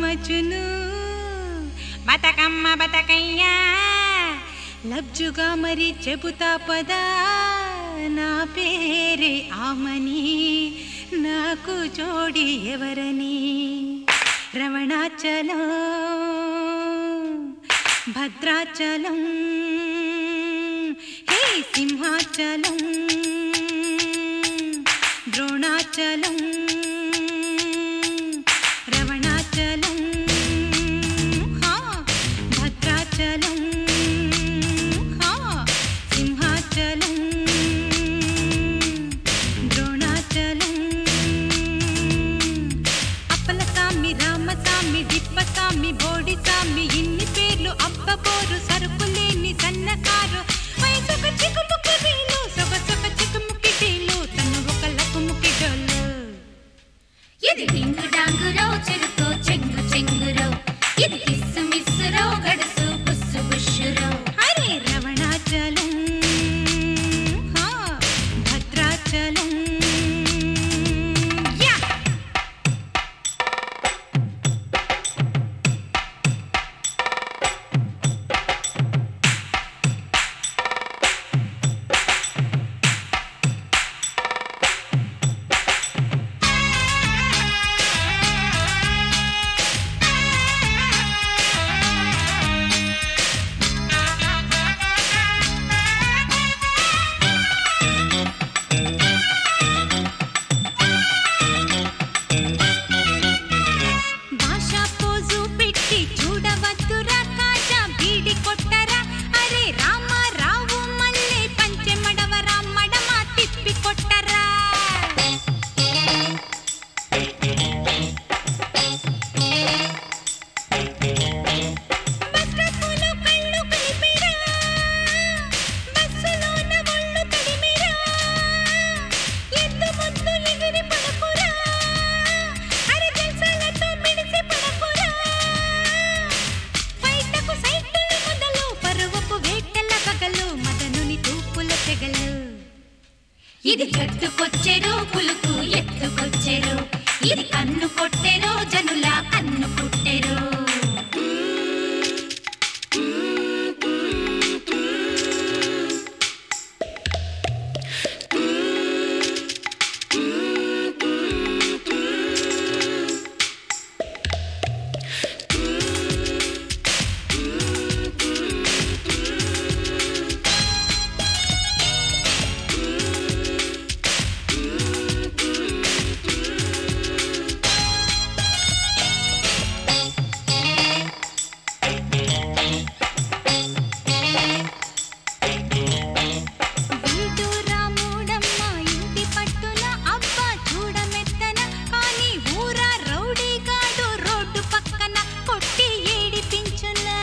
మజును బతకమ్మ బతకయ్యా లబ్జుగా మరి చెబుతా పదా నా పేరే ఆమని నాకు జోడి ఎవరని రమణాచలం భద్రాచలం హే సింహాచలం ద్రోణాచలం రమణాచలం హా భద్రాచలం హా సింహాచలం ద్రోణాచలం అప్పలసామి రామసామి డిప్పసామి బోడిసామి ఇన్ని పేర్లు అబ్బబోరు సరుకులేని సన్నకారు వయసొక చికుముకి వీలు సొగసొక చికుముకి డీలు తను ఒక లకుముకి డోలు ఇది డింగు డాంగురో చెరుకో చెంగు చెంగురో ఇది కిస్సు మిస్సురో గడుసు బుస్సు బుష్షురో అరే రవణాచలం హా భద్రాచలం యా భాషా పోజు పెట్టి చూడవద్దురా కాజా బీడి కొట్టరా అరే రామ రావు మల్లె పంచె మడవరా మడమ తిప్పి కొట్టరా బస్రపులో కళ్ళు కలిపిరా బస్సులోన ఒళ్ళు తడిమిరా ఎద్దు ముద్దు ఎగిరి పడకురా అరే జల్సాలతో మిడిసి పడకురా బయటకు సైకిళ్ళు మొదలు పరువపు వేటల పగలు మదనుని తూపుల తెగలు ఇది జట్టుకొచ్చెరో పులుకు ఎత్తుకొచ్చెరో ఇది కన్ను కొట్టెరో జనుల కన్ను పుట్టెరో వీడు రాముడమ్మ ఇంటి పట్టున అబ్బ చూడమెత్తన కానీ ఊరా రౌడీగాడు రోడ్డు పక్కన కొట్టి ఏడిపించునా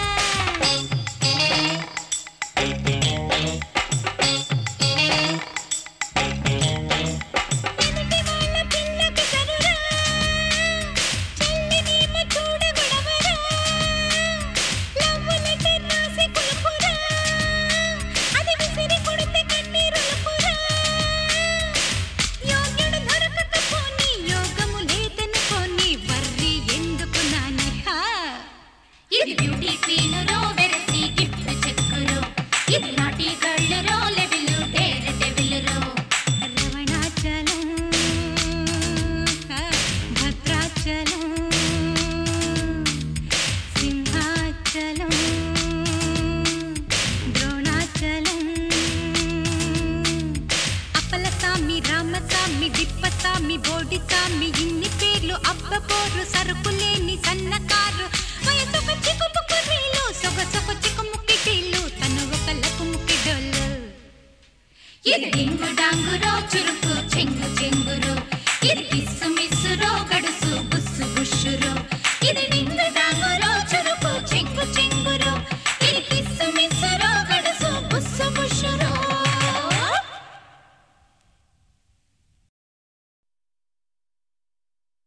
ఎదుటి వాళ్ళ పిల్లకి సరురా చెల్లినేమో చూడగొడవరా లవ్వు లెటర్ రాసి కొలుపురా అది విసిరి కొడితే కన్నీరులుపురా యోగ్యుడు దొరకకపోని యోగము లేదనుకోని వర్రి ఎందుకు నానిహా ఇది బ్యూటీ క్వీనురో వెరసి గిఫ్ట్ చెక్కురో ఇది నాటి గళ్ళురో లెవిలు డేర్ డెవిలురో రమణాచలం భద్రాచలం సింహాచలం ద్రోణాచలం అప్పలసామి రామసామి డిప్పసామి బోడిసామి ఇన్ని పేర్లు అబ్బబోరు సరుకులేని సన్నకారు వయసొక చికుముకు వీలు సొగసొక చికుముకి డీలు తను ఒక లకుముకి డోలు ఇది డింగు డాంగురో చురుకు చెంగు చెంగు